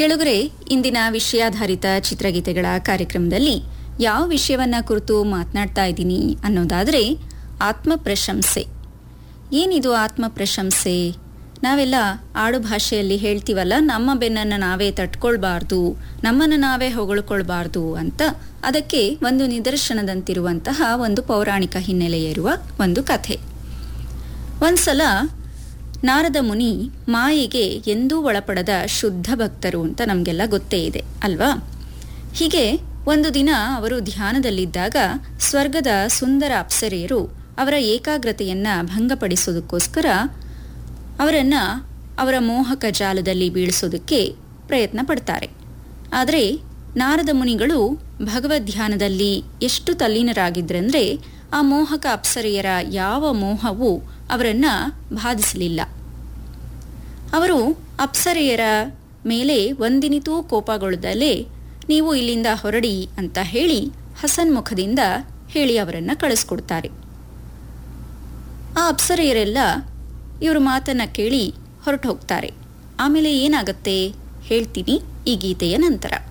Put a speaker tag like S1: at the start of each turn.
S1: ಕೆಳಗರೆ ಇಂದಿನ ವಿಷಯಾಧಾರಿತ ಚಿತ್ರಗೀತೆಗಳ ಕಾರ್ಯಕ್ರಮದಲ್ಲಿ ಯಾವ ವಿಷಯವನ್ನ ಕುರಿತು ಮಾತನಾಡ್ತಾ ಇದ್ದೀನಿ ಅನ್ನೋದಾದರೆ ಆತ್ಮ ಪ್ರಶಂಸೆ ಏನಿದು ಆತ್ಮ ಪ್ರಶಂಸೆ ನಾವೆಲ್ಲ ಆಡು ಭಾಷೆಯಲ್ಲಿ ಹೇಳ್ತೀವಲ್ಲ ನಮ್ಮ ಬೆನ್ನನ್ನು ನಾವೇ ತಟ್ಕೊಳ್ಬಾರ್ದು ನಮ್ಮನ್ನು ನಾವೇ ಹೊಗಳ್ಕೊಳ್ಬಾರ್ದು ಅಂತ ಅದಕ್ಕೆ ಒಂದು ನಿದರ್ಶನದಂತಿರುವಂತಹ ಒಂದು ಪೌರಾಣಿಕ ಹಿನ್ನೆಲೆ ಇರುವ ಒಂದು ಕಥೆ ಒಂದ್ಸಲ ನಾರದ ಮುನಿ ಮಾಯೆಗೆ ಎಂದೂ ಒಳಪಡದ ಶುದ್ಧ ಭಕ್ತರು ಅಂತ ನಮಗೆಲ್ಲ ಗೊತ್ತೇ ಇದೆ ಅಲ್ವಾ ಹೀಗೆ ಒಂದು ದಿನ ಅವರು ಧ್ಯಾನದಲ್ಲಿದ್ದಾಗ ಸ್ವರ್ಗದ ಸುಂದರ ಅಪ್ಸರೆಯರು ಅವರ ಏಕಾಗ್ರತೆಯನ್ನ ಭಂಗಪಡಿಸೋದಕ್ಕೋಸ್ಕರ ಅವರನ್ನ ಅವರ ಮೋಹಕ ಜಾಲದಲ್ಲಿ ಬೀಳಿಸೋದಕ್ಕೆ ಪ್ರಯತ್ನ ಪಡ್ತಾರೆ ಆದರೆ ನಾರದ ಮುನಿಗಳು ಭಗವದ್ ಧ್ಯಾನದಲ್ಲಿ ಎಷ್ಟು ತಲ್ಲೀನರಾಗಿದ್ರಂದ್ರೆ ಆ ಮೋಹಕ ಅಪ್ಸರೆಯರ ಯಾವ ಮೋಹವು ಅವರನ್ನ ಬಾಧಿಸಲಿಲ್ಲ ಅವರು ಅಪ್ಸರೆಯರ ಮೇಲೆ ಒಂದಿನಿತೂ ಕೋಪಗೊಳ್ಳದಲೇ ನೀವು ಇಲ್ಲಿಂದ ಹೊರಡಿ ಅಂತ ಹೇಳಿ ಹಸನ್ಮುಖದಿಂದ ಹೇಳಿ ಅವರನ್ನ ಕಳಿಸ್ಕೊಡ್ತಾರೆ ಆ ಅಪ್ಸರೆಯರೆಲ್ಲ ಇವ್ರ ಮಾತನ್ನ ಕೇಳಿ ಹೊರಟು ಹೋಗ್ತಾರೆ ಆಮೇಲೆ ಏನಾಗತ್ತೆ ಹೇಳ್ತೀನಿ ಈ ಗೀತೆಯ ನಂತರ